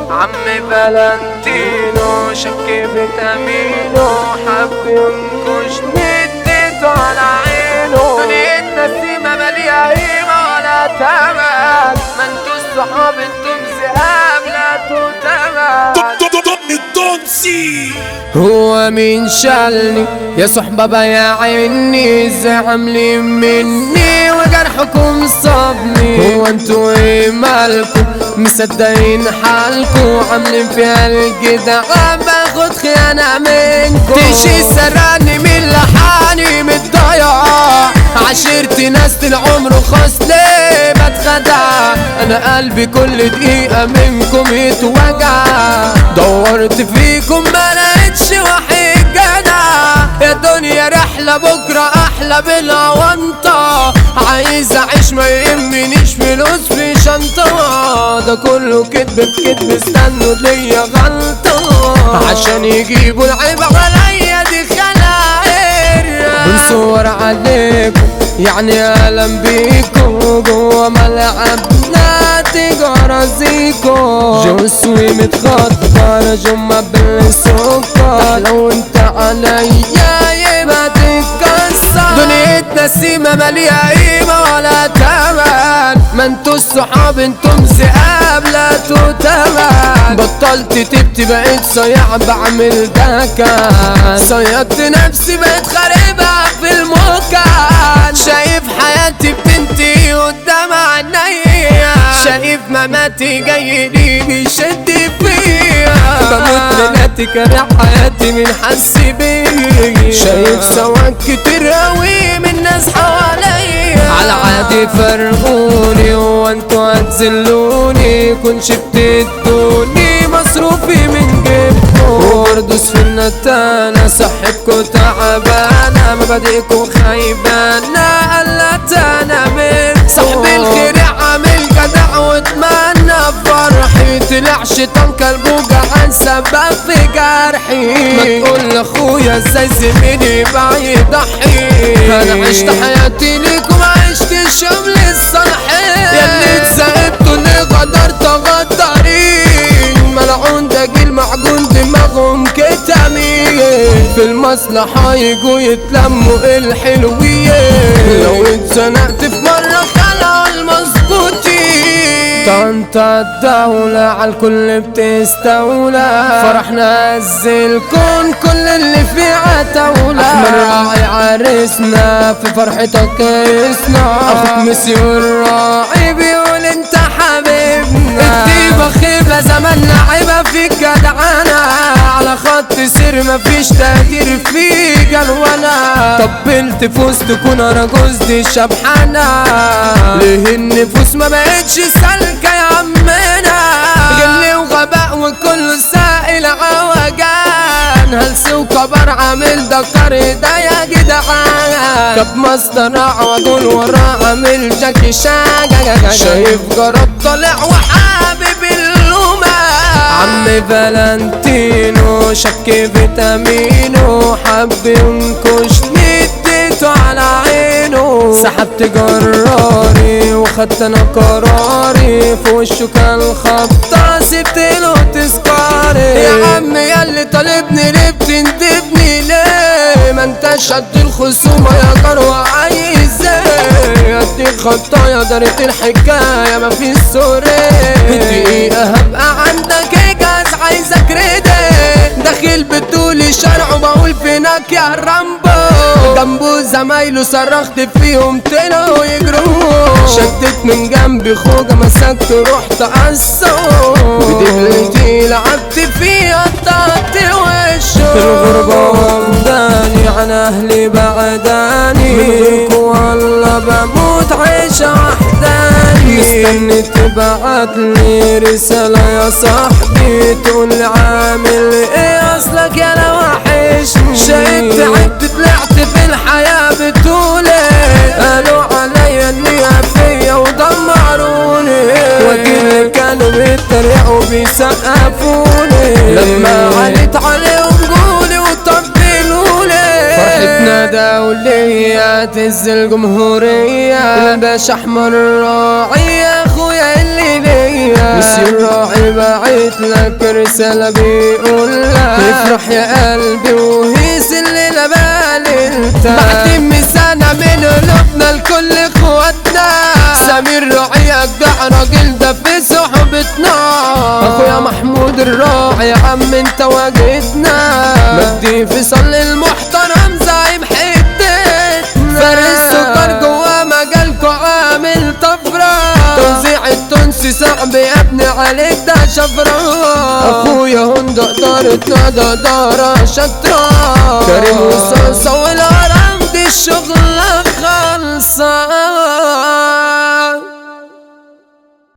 عم فالنتينو شك فيتامينو حب ينكش نديته على عينه دنيتنا سيما مالية قيمة ولا تمن ما انتوا الصحاب انتم ذئاب لا تؤتمن الدونسي هو مين شالني يا صحبة بيا عيني ازاي عاملين مني وجرحكم صابني هو انتوا ايه مالكم مصدقين حالكم عاملين فيها الجدع باخد خيانة منكم تيجي سرقني من لحاني متضيع عشرتي ناس العمر خاص ليه بتخدع انا قلبي كل دقيقة منكم يتوجع دورت فيكم ما لقيتش واحد جدع يا دنيا رحلة بكرة احلى بالعوانطة عايز اعيش ما يهمنيش فلوس في شنطة ده كله كدب في كدب استنوا ليا غلطة عشان يجيبوا العيب عليا دي خلاير بنصور عليكم يعني اهلا بيكم جوا ملعبنا تجارة زيكو جوسوي متخطر جمع بالسكر لو انت عليا يبقى تتكسر دنيتنا سيمة مالية قيمة ولا تمن ما انتوا الصحاب انتم ذئاب لا تؤتمن بطلت تبت بقيت صياع بعمل دكان صيدت نفسي بقيت خاربها في المكان شايف حياتي بتنتهي قدام عينيا شايف مماتي جاي لي بيشد فيا بموت لناتي كاره حياتي من حس بيا شايف سواق كتير قوي من ناس حواليا على عادي فرقوني وانتوا هتذلوني كن شفتوني مصروفي من جيبكم وبردوس في النتانة صحتكوا تعبانة مبادئكوا خيبانة قلت انا من صاحب الخير عامل جدع واتمنى فرحي طلع شيطان كلبه جعان سبب في جرحي ما تقول لاخويا ازاي زميلي بقى يضحي انا عشت حياتي ليكم عشت الشمل الصالحين ياللي اتسقبتوا اللي غدرت غدارين ملعون ده جيل معجون دماغهم كتامين في المصلحة يجوا يتلموا الحلوين لو اتزنقت في مرة خلعوا المظبوطين طنطا الدولة عالكل بتستولى فرحنا هز الكون كل اللي فيه عتاولة أحمد راعي عرسنا في فرحتك يسنا أخوك مسيو الراعي بيقول انت حبيبنا الطيبة خيبة زماننا عيبة في الجدعنة على خط سير مفيش تقدير في جلونة طبلت فوز تكون رجوز دي شبحانة ليه النفوس ما بقتش سالكة يا عمنا غل وغباء وكله سائل عوجان هلس وكبر عامل دكر ده يا جدعان كب مصدر عوجول وراه عامل جاكي شاجا شايف جرب طالع وحابب اللومة عم فالنتينو شك فيتامينو حب ينكش نديته على عينه سحبت جراري وخدت انا قراري في وشه كان خبطة سبت له تذكاري يا عم ياللي طالبني ليه بتندبني ليه ما انتش قد الخصومة يا جروة عايز ايه قد خطايا دارت الحكاية ما في سوري دقيقة هبقى عندك اجاز عايزك ريدي داخل بتقولي شرع وبقول فينك يا رامبو جنبه زمايله صرخت فيهم طلعوا يجروا شدت من جنبي خوجة مسكت رحت قصه بدبلتي لعبت فيها قطعت وشه في الغربة واخداني عن اهلي بعداني من غيركوا والله بموت عيشة وحداني مستني تبعتلي رسالة يا صاحبي تقول عامل ايه اصلك يا لو وحشني شايف تعبت طلعت في الحياة بتقولي قالوا عليا اني فيا ودمروني وكل كانوا بيتريقوا بيسقفوني لما عليت عليهم قولي وطبلولي فرحتنا دولية تهز الجمهورية الباشا احمر راعي يا اخويا اللي ليا مسيو الراعي بعت لك رسالة بيقول لك افرح يا قلبي وهيس الليلة بالنت بعد سنة من قلوبنا لكل اخواتنا سمير راعي اجدع راجل ده في صحبتنا اخويا محمود الراعي يا عم انت واجهتنا مجدي فيصل المحترم زعيم حتتنا فارس سكر جوا مجالكو عامل طفرة توزيع التونسي صعب يا ابني عليك ده شفرة اخويا هندق دارتنا ده دارة شطرة كريم وصاصة والهرم دي الشغلة خالصة